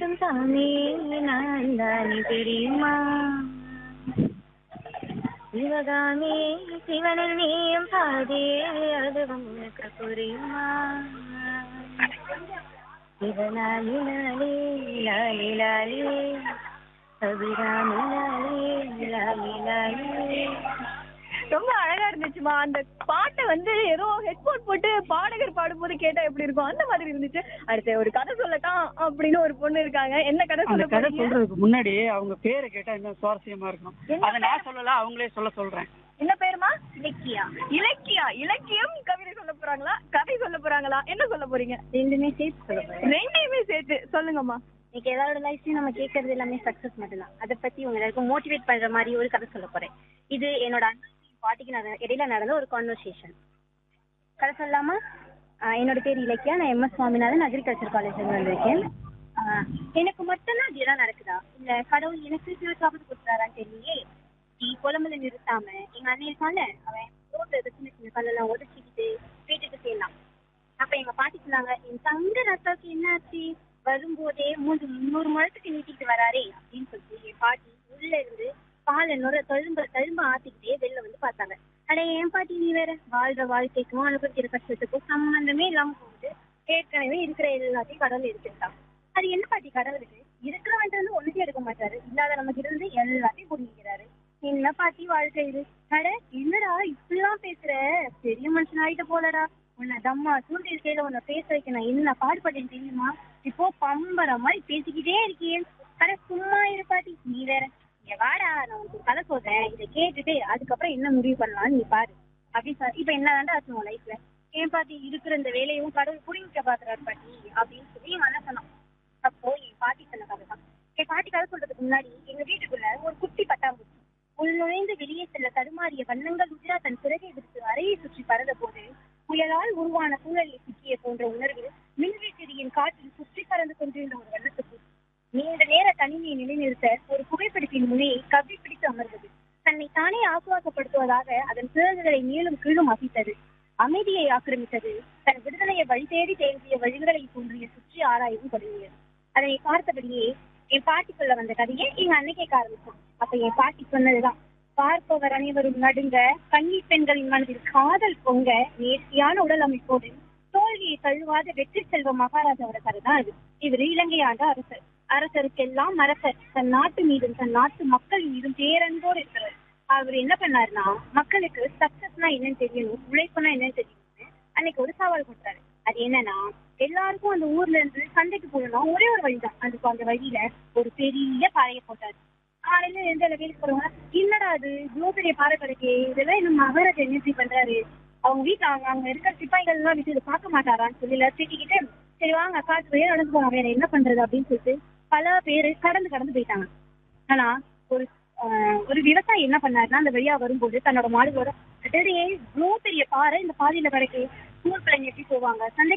மட்டும் தானே நான் தானே தெரியுமா சிவகாமி சிவனில் நீயும் பாதே அதுவும் உனக்கு புரியுமா சிவனாலி லாலி லாலி லாலி அபிராமி லாலி லாலி லாலி ரொம்ப அழகா இருந்துச்சுமா அந்த பாட்டை வந்து ஏதோ ஹெட்போன் போட்டு பாடகர் பாடும்போது கேட்டா எப்படி இருக்கும் அந்த மாதிரி இருந்துச்சு அடுத்து ஒரு கதை சொல்லட்டாம் அப்படின்னு ஒரு பொண்ணு இருக்காங்க என்ன கதை அந்த சொல்ல கதை போறீங்க சொல்றதுக்கு முன்னாடி அவங்க பேரை கேட்டா இன்னும் சுவாரஸ்யமா இருக்கும் என்ன அதை நான் சொல்லல அவங்களே சொல்ல சொல்றேன் என்ன பேருமா இலக்கியா இலக்கியா இலக்கியம் கவிதை சொல்ல போறாங்களா கதை சொல்ல போறாங்களா என்ன சொல்ல போறீங்க ரெண்டுமே சேர்த்து சொல்ல போறேன் ரெண்டையுமே சேர்த்து சொல்லுங்கம்மா இன்னைக்கு எல்லாரோட லைஃப்லயும் நம்ம கேட்கறது எல்லாமே சக்சஸ் மட்டும்தான் அதை பத்தி உங்க எல்லாருக்கும் மோட்டிவேட் பண்ற மாதிரி ஒரு கதை சொல்ல போறேன் இது என்னோட அண்ணன் பாட்டிக்கு நட இடையில நடந்த ஒரு கான்வர்சேஷன் கதை சொல்லலாமா ஆஹ் என்னோட பேர் இலக்கியா நான் எம்எஸ் சுவாமிநாதன் அக்ரிகல்ச்சர் காலேஜ்ல வந்திருக்கேன் ஆஹ் எனக்கு மட்டும்தான் இதெல்லாம் நடக்குதா இல்ல கடவுள் எனக்கு சில ஆபத்து கொடுத்தாரான்னு தெரியலையே நீ குழம்புல நிறுத்தாம எங்க அண்ணன் இருக்கான்ல அவன் ரோட்ல இருக்க சின்ன சின்ன கல்லெல்லாம் உடச்சிக்கிட்டு வீட்டுக்கு சேர்ந்தான் அப்ப எங்க பாட்டி சொன்னாங்க என் தங்க ரத்தாக்கு என்ன ஆச்சு வரும்போதே மூன்று முந்நூறு முழத்துக்கு நீட்டிட்டு வராரே அப்படின்னு சொல்லிட்டு என் பாட்டி உள்ள இருந்து பாலை நுர தழும்ப தழும்ப ஆத்திக்கிட்டே வெளில வந்து பார்த்தாங்க அட என் பாட்டி நீ வேற வாழ்ற வாழ்க்கைக்கும் அனுபவிக்கிற கஷ்டத்துக்கும் சம்பந்தமே இல்லாம போகுது ஏற்கனவே இருக்கிற எல்லாத்தையும் கடவுள் எடுத்துக்கிட்டான் அது என்ன பாட்டி கடவுளுக்கு இருக்கிறவன்ட்டு வந்து ஒண்ணுத்தையும் எடுக்க மாட்டாரு இல்லாத நமக்கு இருந்து எல்லாத்தையும் புரிஞ்சுக்கிறாரு என்ன பாட்டி வாழ்க்கை இது அட என்னடா இப்படிலாம் பேசுற பெரிய மனுஷன் ஆயிட்ட போலடா உன்னை தம்மா சூழ்நிலை இருக்கையில உன்னை பேச வைக்க நான் என்ன பாடுபட்டேன் தெரியுமா இப்போ பம்பர மாதிரி பேசிக்கிட்டே இருக்கியே அட சும்மா இரு பாட்டி நீ வேற இங்க வாடா நான் உனக்கு ஒரு கதை சொல்றேன் இதை கேட்டுட்டு அதுக்கப்புறம் என்ன முடிவு பண்ணலாம்னு நீ பாரு அப்படி சார் இப்ப என்ன வேண்டா ஆச்சு உன் லைஃப்ல ஏன் பாட்டி இருக்கிற இந்த வேலையும் கடவுள் புரிஞ்சுக்க பாக்குறாரு பாட்டி அப்படின்னு சொல்லி என் அண்ணன் சொன்னான் அப்போ என் பாட்டி சொன்ன கதை தான் என் பாட்டி கதை சொல்றதுக்கு முன்னாடி எங்க வீட்டுக்குள்ள ஒரு குட்டி பட்டாம்பூச்சி உள் நுழைந்து வெளியே செல்ல தடுமாறிய வண்ணங்கள் உஜா தன் சிறகை விடுத்து அறையை சுற்றி பறந்த போது புயலால் உருவான சூழலில் சிக்கிய போன்ற உணர்வில் மின்வீழ்ச்சியின் காற்றில் சுற்றி பறந்து கொண்டிருந்த ஒரு வண்ணத்துக்கு நீண்ட நேர தனிமையை நிலைநிறுத்த ஒரு புகைப்பிடிப்பின் முனையை கவ்வி பிடித்து அமர்ந்தது தன்னை தானே ஆசுவாசப்படுத்துவதாக அதன் சிறகுகளை மேலும் கீழும் அசைத்தது அமைதியை ஆக்கிரமித்தது தன் விடுதலையை வழி தேடி தேடிய வழிகளை தோன்றிய சுற்றி ஆராயவும் தொடங்கியது அதனை பார்த்தபடியே என் பாட்டி சொல்ல வந்த கதையை எங்க அன்னை கேட்க ஆரம்பிச்சோம் அப்ப என் பாட்டி சொன்னதுதான் பார்ப்பவர் அனைவரும் நடுங்க கன்னி பெண்களின் மனதில் காதல் பொங்க நேர்த்தியான உடல் அமைப்போடு தோல்வியை தழுவாத வெற்றி செல்வ மகாராஜாவோட கதை தான் இது இவர் இலங்கை ஆண்ட அரசர் அரசருக்கெல்லாம் அரசர் தன் நாட்டு மீதும் தன் நாட்டு மக்கள் மீதும் பேரன்போடு இருக்கிறவர் அவர் என்ன பண்ணாருன்னா மக்களுக்கு சக்சஸ்னா என்னன்னு தெரியணும் உழைப்புனா என்னன்னு தெரியணும்னு அன்னைக்கு ஒரு சவால் கொடுத்தாரு அது என்னன்னா எல்லாருக்கும் அந்த ஊர்ல இருந்து சந்தைக்கு போகணும் ஒரே ஒரு வழிதான் அதுக்கு அந்த வழியில ஒரு பெரிய பாறையை போட்டாரு காலையில எந்த வேலைக்கு போறவங்க என்னடா அது இவ்வளவு பெரிய பாறை கிடைக்கே இதெல்லாம் இன்னும் மகாராஜா என்ன இப்படி பண்றாரு அவங்க வீட்டுல அவங்க அங்க இருக்கிற சிப்பாய்கள் எல்லாம் விட்டு இதை பார்க்க மாட்டாரான்னு சொல்லி எல்லாம் திட்டிக்கிட்டு சரி வாங்க காட்டு போய் நடந்து போங்க வேற என்ன பண்றது அப்படின்னு சொல்லிட்டு பல பேரு கடந்து கடந்து போயிட்டாங்க ஆனா ஒரு ஆஹ், ஒரு விவசாயி என்ன பண்ணாருன்னா அந்த வழியா வரும்போது தன்னோட மாடுகளோட அடடே இவ்வளவு பெரிய பாறை இந்த பாதையில கிடைக்கு ஸ்கூல் பிள்ளைங்க எப்படி போவாங்க சந்தை